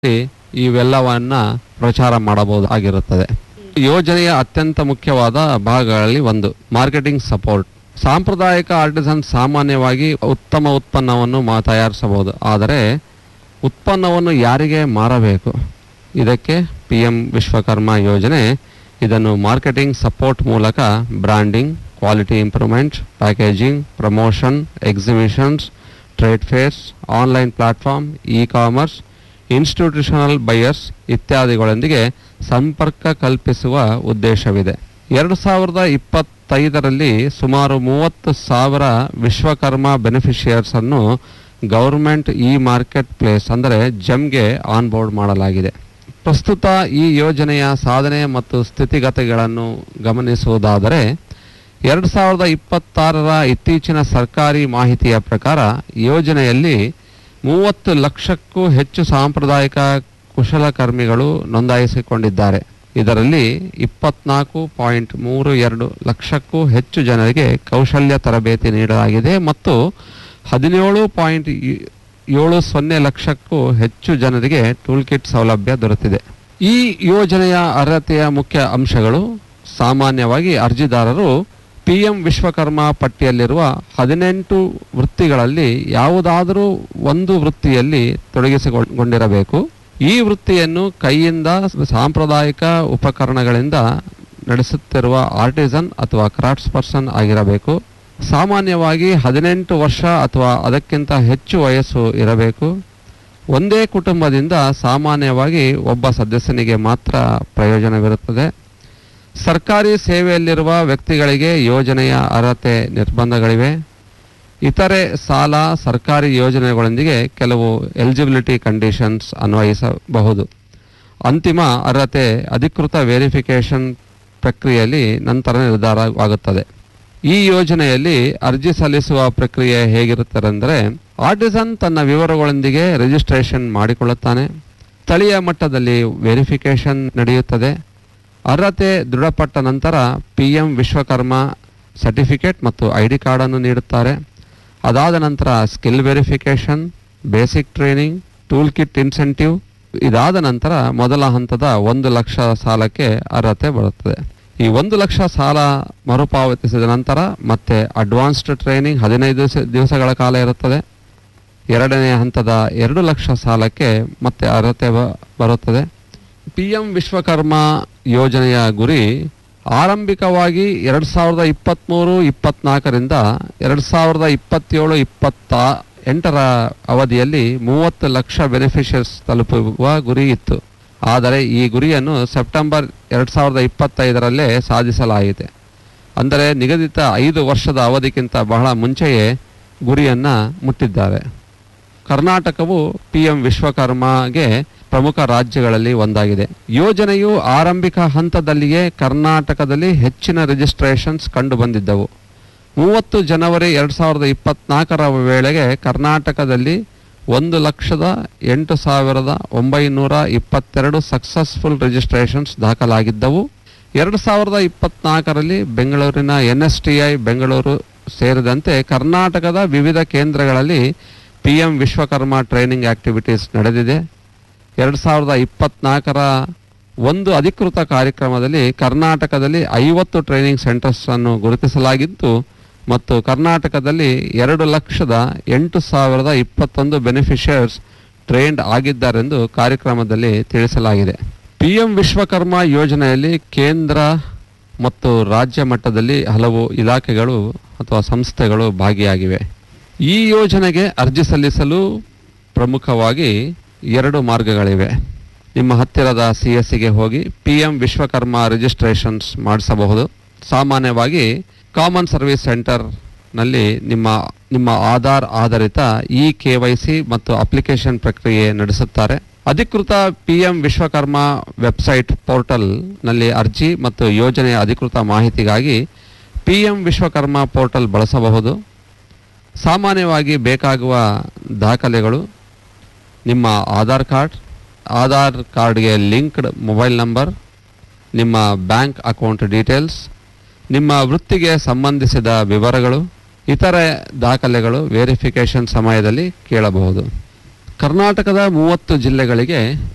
ಇವೆಲ್ಲವನ್ನ ಪ್ರಚಾರ ಮಾಡಬಹುದಾಗಿರುತ್ತದೆ ಯೋಜನೆಯ ಅತ್ಯಂತ ಮುಖ್ಯವಾದ ಭಾಗಗಳಲ್ಲಿ ಒಂದು ಮಾರ್ಕೆಟಿಂಗ್ ಸಪೋರ್ಟ್ ಸಾಂಪ್ರದಾಯಿಕ ಆರ್ಟಿಸನ್ ಸಾಮಾನ್ಯವಾಗಿ ಉತ್ತಮ ಉತ್ಪನ್ನವನ್ನು ಮಾ ತಯಾರಿಸಬಹುದು ಆದರೆ ಉತ್ಪನ್ನವನ್ನು ಯಾರಿಗೆ ಮಾರಬೇಕು ಇದಕ್ಕೆ ಪಿ ಎಂ ವಿಶ್ವಕರ್ಮ ಯೋಜನೆ ಇದನ್ನು ಮಾರ್ಕೆಟಿಂಗ್ ಸಪೋರ್ಟ್ ಮೂಲಕ branding quality improvement packaging promotion exhibitions trade fairs online platform e commerce institutional buyers ಇತ್ಯಾದಿಗಳೊಂದಿಗೆ ಸಂಪರ್ಕ ಕಲ್ಪಿಸುವ ಉದ್ದೇಶವಿದೆ ಎರಡು ಸಾವಿರದ ಇಪ್ಪತ್ತೈದರಲ್ಲಿ ಸುಮಾರು ಮೂವತ್ತು ಸಾವಿರ ವಿಶ್ವಕರ್ಮ ಬೆನಿಫಿಷಿಯರ್ಸ್ ಅನ್ನು ಗೌರ್ಮೆಂಟ್ ಇ ಮಾರ್ಕೆಟ್ ಪ್ಲೇಸ್ ಅಂದರೆ ಜಮ್ಗೆ ಆನ್ಬೋರ್ಡ್ ಮಾಡಲಾಗಿದೆ ಪ್ರಸ್ತುತ ಈ ಯೋಜನೆಯ ಸಾಧನೆ ಮತ್ತು ಸ್ಥಿತಿಗತಿಗಳನ್ನು ಗಮನಿಸುವುದಾದರೆ ಎರಡು ಸಾವಿರದ ಇಪ್ಪತ್ತಾರರ ಇತ್ತೀಚಿನ ಸರ್ಕಾರಿ ಮಾಹಿತಿಯ ಪ್ರಕಾರ ಯೋಜನೆಯಲ್ಲಿ ಮೂವತ್ತು ಲಕ್ಷಕ್ಕೂ ಹೆಚ್ಚು ಸಾಂಪ್ರದಾಯಿಕ ಕುಶಲಕರ್ಮಿಗಳು ನೋಂದಾಯಿಸಿಕೊಂಡಿದ್ದಾರೆ ಇದರಲ್ಲಿ ಇಪ್ಪತ್ನಾಲ್ಕು ಪಾಯಿಂಟ್ ಮೂರು ಎರಡು ಲಕ್ಷಕ್ಕೂ ಹೆಚ್ಚು ಜನರಿಗೆ ಕೌಶಲ್ಯ ತರಬೇತಿ ನೀಡಲಾಗಿದೆ ಮತ್ತು ಹದಿನೇಳು ಪಾಯಿಂಟ್ ಏಳು ಸೊನ್ನೆ ಲಕ್ಷಕ್ಕೂ ಹೆಚ್ಚು ಜನರಿಗೆ ಟೂಲ್ ಕಿಟ್ ಸೌಲಭ್ಯ ದೊರೆತಿದೆ ಈ ಯೋಜನೆಯ ಅರ್ಹತೆಯ ಮುಖ್ಯ ಅಂಶಗಳು ಸಾಮಾನ್ಯವಾಗಿ ಅರ್ಜಿದಾರರು ಪಿಎಂ ವಿಶ್ವಕರ್ಮ ಪಟ್ಟಿಯಲ್ಲಿರುವ ಹದಿನೆಂಟು ವೃತ್ತಿಗಳಲ್ಲಿ ಯಾವುದಾದರೂ ಒಂದು ವೃತ್ತಿಯಲ್ಲಿ ತೊಡಗಿಸಿಕೊಂಡಿರಬೇಕು ಈ ವೃತ್ತಿಯನ್ನು ಕೈಯಿಂದ ಸಾಂಪ್ರದಾಯಿಕ ಉಪಕರಣಗಳಿಂದ ನಡೆಸುತ್ತಿರುವ ಆರ್ಟಿಸನ್ ಅಥವಾ ಕ್ರಾಫ್ಟ್ಸ್ ಪರ್ಸನ್ ಆಗಿರಬೇಕು ಸಾಮಾನ್ಯವಾಗಿ ಹದಿನೆಂಟು ವರ್ಷ ಅಥವಾ ಅದಕ್ಕಿಂತ ಹೆಚ್ಚು ವಯಸ್ಸು ಇರಬೇಕು ಒಂದೇ ಕುಟುಂಬದಿಂದ ಸಾಮಾನ್ಯವಾಗಿ ಒಬ್ಬ ಸದಸ್ಯನಿಗೆ ಮಾತ್ರ ಪ್ರಯೋಜನವಿರುತ್ತದೆ ಸರ್ಕಾರಿ ಸೇವೆಯಲ್ಲಿರುವ ವ್ಯಕ್ತಿಗಳಿಗೆ ಯೋಜನೆಯ ಅರ್ಹತೆ ನಿರ್ಬಂಧಗಳಿವೆ ಇತರೆ ಸಾಲ ಸರ್ಕಾರಿ ಯೋಜನೆಗಳೊಂದಿಗೆ ಕೆಲವು ಎಲಿಜಿಬಿಲಿಟಿ ಕಂಡೀಷನ್ಸ್ ಅನ್ವಯಿಸಬಹುದು ಅಂತಿಮ ಅರ್ಹತೆ ಅಧಿಕೃತ ವೆರಿಫಿಕೇಷನ್ ಪ್ರಕ್ರಿಯೆಯಲ್ಲಿ ನಂತರ ನಿರ್ಧಾರವಾಗುತ್ತದೆ ಈ ಯೋಜನೆಯಲ್ಲಿ ಅರ್ಜಿ ಸಲ್ಲಿಸುವ ಪ್ರಕ್ರಿಯೆ ಹೇಗಿರುತ್ತದೆ ಆರ್ಟಿಸನ್ ತನ್ನ ವಿವರಗಳೊಂದಿಗೆ ರಿಜಿಸ್ಟ್ರೇಷನ್ ಮಾಡಿಕೊಳ್ಳುತ್ತಾನೆ ಸ್ಥಳೀಯ ಮಟ್ಟದಲ್ಲಿ ವೆರಿಫಿಕೇಷನ್ ನಡೆಯುತ್ತದೆ ಅರ್ಹತೆ ದೃಢಪಟ್ಟ ನಂತರ ಪಿ ಎಂ ವಿಶ್ವಕರ್ಮ ಸರ್ಟಿಫಿಕೇಟ್ ಮತ್ತು ಐ ಡಿ ಕಾರ್ಡನ್ನು ನೀಡುತ್ತಾರೆ ಅದಾದ ನಂತರ skill verification basic training tool kit incentive ಇದಾದ ನಂತರ ಮೊದಲ ಹಂತದ ಒಂದು ಲಕ್ಷ ಸಾಲಕ್ಕೆ ಅರ್ಹತೆ ಬರುತ್ತದೆ ಈ ಒಂದು ಲಕ್ಷ ಸಾಲ ಮರುಪಾವತಿಸಿದ ನಂತರ ಮತ್ತೆ ಅಡ್ವಾನ್ಸ್ಡ್ ಟ್ರೈನಿಂಗ್ ಹದಿನೈದು ದಿವಸ ದಿವಸಗಳ ಕಾಲ ಇರುತ್ತದೆ ಎರಡನೇ ಹಂತದ ಎರಡು ಲಕ್ಷ ಸಾಲಕ್ಕೆ ಮತ್ತೆ ಅರ್ಹತೆ ಬ- ಬರುತ್ತದೆ ಪಿ ಎಂ ವಿಶ್ವಕರ್ಮ ಯೋಜನೆಯ ಗುರಿ ಆರಂಭಿಕವಾಗಿ ಎರಡು ಸಾವಿರದ ಇಪ್ಪತ್ತ್ಮೂರು ಇಪ್ಪತ್ನಾಲ್ಕರಿಂದ ಎರಡು ಸಾವಿರದ ಇಪ್ಪತ್ತೇಳು ಇಪ್ಪತ್ತ ಎಂಟರ ಅವಧಿಯಲ್ಲಿ ಮೂವತ್ತು ಲಕ್ಷ ಬೆನಿಫಿಷಿಯರ್ಸ್ ತಲುಪುವ ಗುರಿ ಇತ್ತು ಆದರೆ ಈ ಗುರಿಯನ್ನು ಸೆಪ್ಟೆಂಬರ್ ಎರಡು ಸಾವಿರದ ಇಪ್ಪತ್ತೈದರಲ್ಲೇ ಸಾಧಿಸಲಾಗಿದೆ ಅಂದರೆ ನಿಗದಿತ ಐದು ವರ್ಷದ ಅವಧಿಗಿಂತ ಬಹಳ ಮುಂಚೆಯೇ ಗುರಿಯನ್ನು ಮುಟ್ಟಿದ್ದಾರೆ ಕರ್ನಾಟಕವು ಪಿ ಎಂ ವಿಶ್ವಕರ್ಮಗೆ ಪ್ರಮುಖ ರಾಜ್ಯಗಳಲ್ಲಿ ಒಂದಾಗಿದೆ ಯೋಜನೆಯು ಆರಂಭಿಕ ಹಂತದಲ್ಲಿಯೇ ಕರ್ನಾಟಕದಲ್ಲಿ ಹೆಚ್ಚಿನ ರಿಜಿಸ್ಟ್ರೇಷನ್ಸ್ ಕಂಡುಬಂದಿದ್ದವು ಮೂವತ್ತು ಜನವರಿ ಎರಡು ಸಾವಿರದ ಇಪ್ಪತ್ನಾಲ್ಕರ ವೇಳೆಗೆ ಕರ್ನಾಟಕದಲ್ಲಿ ಒಂದು ಲಕ್ಷದ ಎಂಟು ಸಾವಿರದ ಒಂಬೈನೂರ ಇಪ್ಪತ್ತೆರಡು ಸಕ್ಸಸ್ಫುಲ್ ರಿಜಿಸ್ಟ್ರೇಷನ್ಸ್ ದಾಖಲಾಗಿದ್ದವು ಎರಡು ಸಾವಿರದ ಇಪ್ಪತ್ನಾಲ್ಕರಲ್ಲಿ ಬೆಂಗಳೂರಿನ N S T I Bengaluru ಸೇರಿದಂತೆ ಕರ್ನಾಟಕದ ವಿವಿಧ ಕೇಂದ್ರಗಳಲ್ಲಿ P M Vishwakarma training activities ನಡೆದಿದೆ ಎರಡು ಸಾವಿರದ ಇಪ್ಪತ್ನಾಲ್ಕರ ಒಂದು ಅಧಿಕೃತ ಕಾರ್ಯಕ್ರಮದಲ್ಲಿ ಕರ್ನಾಟಕದಲ್ಲಿ ಐವತ್ತು ಟ್ರೈನಿಂಗ್ ಸೆಂಟರ್ಸ್ ಅನ್ನು ಗುರುತಿಸಲಾಗಿದ್ದು ಮತ್ತು ಕರ್ನಾಟಕದಲ್ಲಿ ಎರಡು ಲಕ್ಷದ ಎಂಟು ಸಾವಿರದ ಇಪ್ಪತ್ತೊಂದು ಬೆನಿಫಿಷಿಯರ್ಸ್ ಟ್ರೈನ್ಡ್ ಆಗಿದ್ದಾರೆಂದು ಕಾರ್ಯಕ್ರಮದಲ್ಲಿ ತಿಳಿಸಲಾಗಿದೆ ಪಿ ಎಂ ವಿಶ್ವಕರ್ಮ ಯೋಜನೆಯಲ್ಲಿ ಕೇಂದ್ರ ಮತ್ತು ರಾಜ್ಯ ಮಟ್ಟದಲ್ಲಿ ಹಲವು ಇಲಾಖೆಗಳು ಅಥವಾ ಸಂಸ್ಥೆಗಳು ಭಾಗಿಯಾಗಿವೆ ಈ ಯೋಜನೆಗೆ ಅರ್ಜಿ ಸಲ್ಲಿಸಲು ಪ್ರಮುಖವಾಗಿ ಎರಡು ಮಾರ್ಗಗಳಿವೆ ನಿಮ್ಮ ಹತ್ತಿರದ ಸಿ ಎಸ್ ಸಿಗೆ ಹೋಗಿ ಪಿ ಎಂ ವಿಶ್ವಕರ್ಮ ರಿಜಿಸ್ಟ್ರೇಷನ್ಸ್ ಮಾಡಿಸಬಹುದು ಸಾಮಾನ್ಯವಾಗಿ ಕಾಮನ್ ಸರ್ವಿಸ್ ಸೆಂಟರ್ನಲ್ಲಿ ನಿಮ್ಮ ನಿಮ್ಮ ಆಧಾರ್ ಆಧಾರಿತ ಇ ಕೆ ವೈ ಸಿ ಮತ್ತು ಅಪ್ಲಿಕೇಶನ್ ಪ್ರಕ್ರಿಯೆ ನಡೆಸುತ್ತಾರೆ ಅಧಿಕೃತ ಪಿ ಎಂ ವಿಶ್ವಕರ್ಮ ವೆಬ್ಸೈಟ್ ಪೋರ್ಟಲ್ನಲ್ಲಿ ಅರ್ಜಿ ಮತ್ತು ಯೋಜನೆಯ ಅಧಿಕೃತ ಮಾಹಿತಿಗಾಗಿ ಪಿ ಎಂ ವಿಶ್ವಕರ್ಮ ಪೋರ್ಟಲ್ ಬಳಸಬಹುದು ಸಾಮಾನ್ಯವಾಗಿ ಬೇಕಾಗುವ ದಾಖಲೆಗಳು ನಿಮ್ಮ ಆಧಾರ್ ಕಾರ್ಡ್ ಆಧಾರ್ ಕಾರ್ಡ್ಗೆ ಲಿಂಕ್ಡ್ ಮೊಬೈಲ್ ನಂಬರ್ ನಿಮ್ಮ ಬ್ಯಾಂಕ್ ಅಕೌಂಟ್ ಡೀಟೇಲ್ಸ್ ನಿಮ್ಮ ವೃತ್ತಿಗೆ ಸಂಬಂಧಿಸಿದ ವಿವರಗಳು ಇತರೆ ದಾಖಲೆಗಳು ವೆರಿಫಿಕೇಷನ್ ಸಮಯದಲ್ಲಿ ಕೇಳಬಹುದು ಕರ್ನಾಟಕದ ಮೂವತ್ತು ಜಿಲ್ಲೆಗಳಿಗೆ